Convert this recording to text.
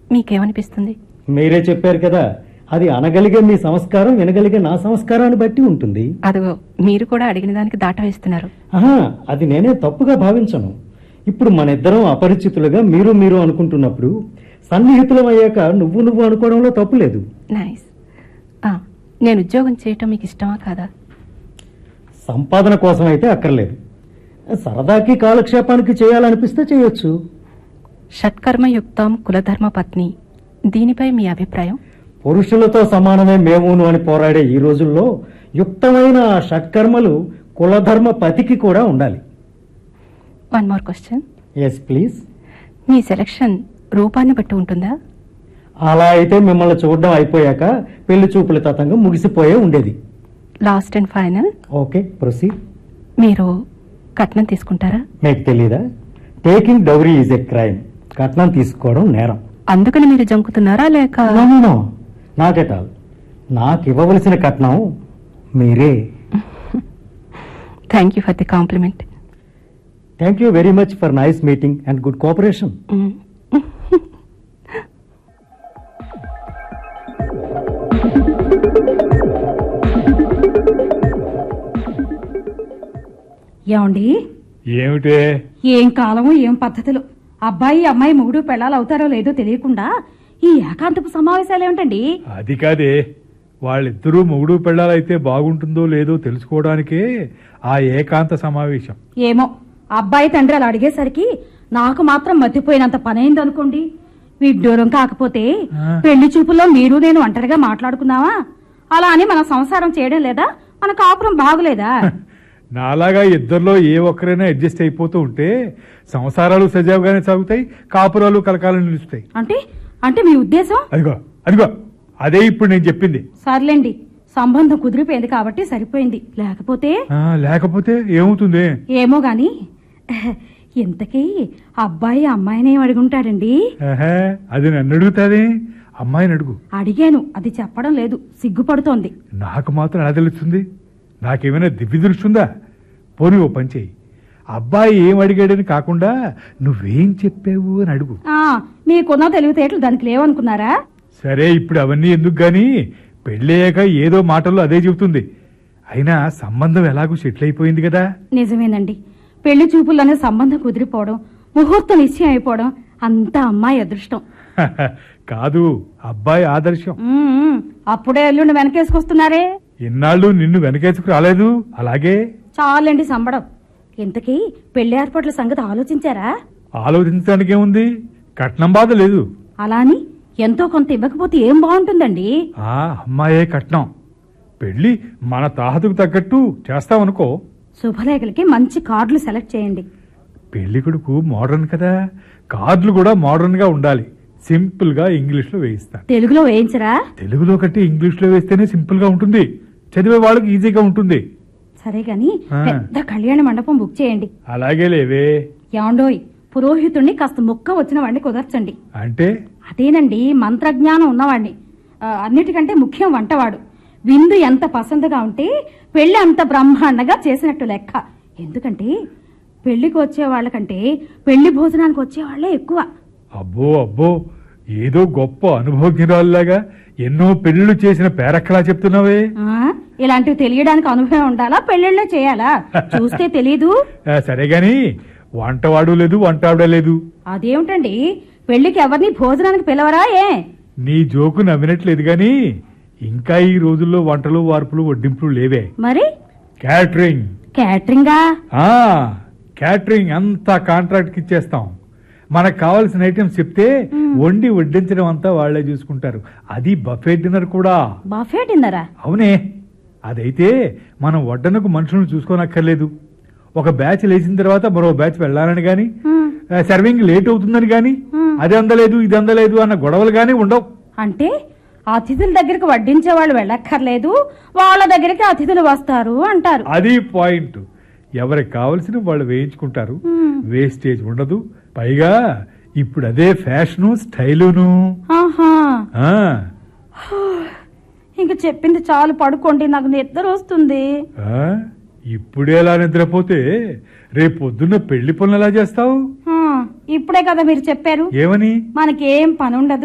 మీకేమనిపిస్తుంది మీరే చెప్పారు కదా అది అనగలిగే మీ సంస్కారం వినగలిగే నా సంస్కారాన్ని బట్టి ఉంటుంది అదిగో మీరు కూడా అడిగిన దానికి దాట వేస్తున్నారు ఆహా అది నేనే తప్పుగా భావించను ఇప్పుడు మన ఇద్దరం అపరిచితులుగా మీరు మీరు అనుకుంటున్నప్పుడు సన్నిహితులం అయ్యాక నువ్వు నువ్వు అనుకోవడంలో తప్పు లేదు నైస్ ఆ, నేను ఉద్యోగం చేయటం మీకు ఇష్టమా కాదా సంపాదన కోసం అయితే అక్కర్లేదు సరదాకి కాలక్షేపానికి చేయాలనిపిస్తే చేయొచ్చు షట్కర్మయుక్తం కులధర్మ పత్ని దీనిపై మీ అభిప్రాయం పురుషులతో సమానమే మేమును అని పోరాడే ఈ రోజుల్లో యుక్తమైన ఆ షట్కర్మలు కులధర్మ పతికి కూడా ఉండాలి one more question yes please మీ సెలక్షన్ రూపాన్ని బట్టి ఉంటుందా అలా అయితే మిమ్మల్ని చూడడం అయిపోయాక పెళ్లి చూపుల తతంగం ముగిసిపోయే ఉండేది last and final okay proceed మీరు కట్నం తీసుకుంటారా మీకు తెలీదా taking dowry is a crime కట్నం తీసుకోవడం నేరం అందుకని మీరు జంకుతున్నారా లేక నాట్ ఎట్ ఆల్ నాకు ఇవ్వవలసిన కట్నం మీరే thank you for the compliment thank you very much for nice meeting and good cooperation ఏమండి ఏమిటే ఏం కాలము ఏం పద్ధతులు అబ్బాయి అమ్మాయి మొగుడు పెళ్ళాలు అవుతారో లేదో తెలియకుండా ఈ ఏకాంతపు సమావేశాలు ఏమిటండి అది కాదే వాళ్ళిద్దరూ మొగుడు పెళ్ళాలైతే బాగుంటుందో లేదో తెలుసుకోవడానికే ఆ ఏకాంత సమావేశం ఏమో అబ్బాయి తండ్రి అలా అడిగేసరికి నాకు మాత్రం మతిపోయినంత పనైంది అనుకోండి విడ్డూరం కాకపోతే ఆ. పెళ్లి చూపుల్లో మీరు నేను ఒంటరిగా మాట్లాడుకుందామా అలా అని మన సంసారం చేయడం లేదా మన కాపురం బాగులేదా నాలాగా ఇద్దరిలో ఏ ఒక్కరైనా అడ్జస్ట్ అయిపోతూ ఉంటే సంసారాలు సజావుగానే సాగుతాయి కాపురాలు కలకాలం నిలుస్తాయి అంటే అంటే మీ ఉద్దేశం అదిగో అదిగో అదే ఇప్పుడు నేను చెప్పింది సర్లేండి సంబంధం కుదిరిపోయింది కాబట్టి సరిపోయింది లేకపోతే ఆ, లేకపోతే ఏమవుతుంది ఏమో గాని ఇంతకీ అబ్బాయి అమ్మాయిని ఏం అడుగుంటాడండి ఆహా, అది నన్ను అడుగుతాది అమ్మాయిని అడుగు అడిగాను అది చెప్పడం లేదు సిగ్గుపడుతోంది నాకు మాత్రం ఎలా తెలుస్తుంది నాకేమైనా దివ్య దృష్టిందా పోనీ ఓ పని చెయ్యి అబ్బాయి ఏం అడిగాడని కాకుండా నువ్వేం చెప్పావు అని అడుగు ఆ మీకున్న తెలివితేటలు దానికి లేవనుకున్నారా సరే ఇప్పుడు అవన్నీ ఎందుకు గాని పెళ్ళయ్యాక ఏదో మాటల్లో అదే చెబుతుంది అయినా సంబంధం ఎలాగూ సెటిల్ అయిపోయింది కదా నిజమేనండి పెళ్లి చూపుల్లోనే సంబంధం కుదిరిపోవడం ముహూర్తం నిశ్చయం అయిపోవడం అంతా అమ్మాయి అదృష్టం కాదు అబ్బాయి ఆదర్శం ఉమ్, అప్పుడే ఎల్లుండి వెనకేసుకొస్తున్నారే ఇన్నాళ్ళు నిన్ను వెనకేసుకు రాలేదు అలాగే చాలండి సంబడం ఇంతకీ పెళ్లి ఏర్పాట్ల సంగతి ఆలోచించారా ఆలోచించడానికి ఏముంది కట్నం బాధ లేదు అలా అని ఎంతో కొంత ఇవ్వకపోతే ఏం బాగుంటుందండి ఆ అమ్మాయే కట్నం పెళ్లి మన తాహతుకు తగ్గట్టు చేస్తామనుకో శుభలేఖలకి మంచి కార్డులు సెలెక్ట్ చేయండి పెళ్లి కొడుకు మోడర్న్ కదా కార్డులు కూడా మోడర్న్ గా ఉండాలి సింపుల్ గా ఇంగ్లీష్ లో వేయిస్తాను తెలుగులో వేయించరా తెలుగులో కంటే ఇంగ్లీష్ లో వేస్తేనే సింపుల్ గా ఉంటుంది చదివే వాళ్ళకి ఈజీగా ఉంటుంది సరే గాని ఆ. పెద్ద కళ్యాణ మండపం బుక్ చేయండి అలాగే లేవే యాండోయ్ పురోహితుణ్ణి కాస్త ముక్క వచ్చిన వాడిని కుదర్చండి అంటే అదేనండి మంత్రజ్ఞానం ఉన్నవాడిని ఆ, అన్నిటికంటే ముఖ్యం వంటవాడు విందు ఎంత పసందుగా ఉంటే పెళ్లి అంత బ్రహ్మాండంగా చేసినట్టు లెక్క ఎందుకంటే పెళ్లికి వచ్చే వాళ్ళకంటే పెళ్లి భోజనానికి వచ్చే వాళ్ళే ఎక్కువ అబ్బో అబ్బో ఏదో గొప్ప అనుభవజ్ఞరాల్లాగా ఎన్నో పెళ్లిళ్ళు చేసిన పేరక్కలా చెప్తున్నావే ఆ, ఇలాంటివి తెలియడానికి అనుభవం ఉండాలా పెళ్లిళ్ళే చేయాలా చూస్తే తెలీదు ఆ, సరే గాని వంటవాడు లేదు వంటావిడ లేదు అదేమిటండి పెళ్లికి ఎవరిని భోజనానికి పిలవరా ఏ నీ జోకు నవ్వినట్లేదు గాని ఇంకా ఈ రోజుల్లో వంటలు వార్పులు వడ్డింపులు లేవే మరి క్యాటరింగ్ క్యాటరింగా ఆ క్యాటరింగ్ అంతా కాంట్రాక్ట్ కి ఇచ్చేస్తాం మనకు కావాల్సిన ఐటమ్స్ చెప్తే వండి వడ్డించడం అంతా వాళ్లే చూసుకుంటారు అది బఫే డిన్నర్ కూడా బఫే డిన్నరా అవునే అదైతే మనం వడ్డనకు మనుషులను చూసుకోనక్కర్లేదు ఒక బ్యాచ్ లేచిన తర్వాత మరో బ్యాచ్ వెళ్ళాలని గాని హ్మ్. ఆ, సర్వింగ్ లేట్ అవుతుందని గాని హ్మ్. అది అందలేదు ఇది అందలేదు అన్న గొడవలు గానీ ఉండవు అంటే అతిథుల దగ్గరికి వడ్డించే వాళ్ళు వెళ్ళక్కర్లేదు వాళ్ళ దగ్గరికి అతిథులు వస్తారు అంటారు అది పాయింట్ ఎవరికి కావలసిన వాళ్ళు వేయించుకుంటారు హ్మ్. వేస్టేజ్ ఉండదు పైగా ఇప్పుడు అదే ఫ్యాషను స్టైలును ఆహా ఆ, ఇంక చెప్పింది చాలు పడుకోండి నాకు నిద్ర వస్తుంది ఆ, ఇప్పుడే అలా నిద్రపోతే రేపు పొద్దున్న పెళ్లి పనులు ఎలా చేస్తావు ఆ, ఇప్పుడే కదా మీరు చెప్పారు ఏమని మనకేం పని ఉండదు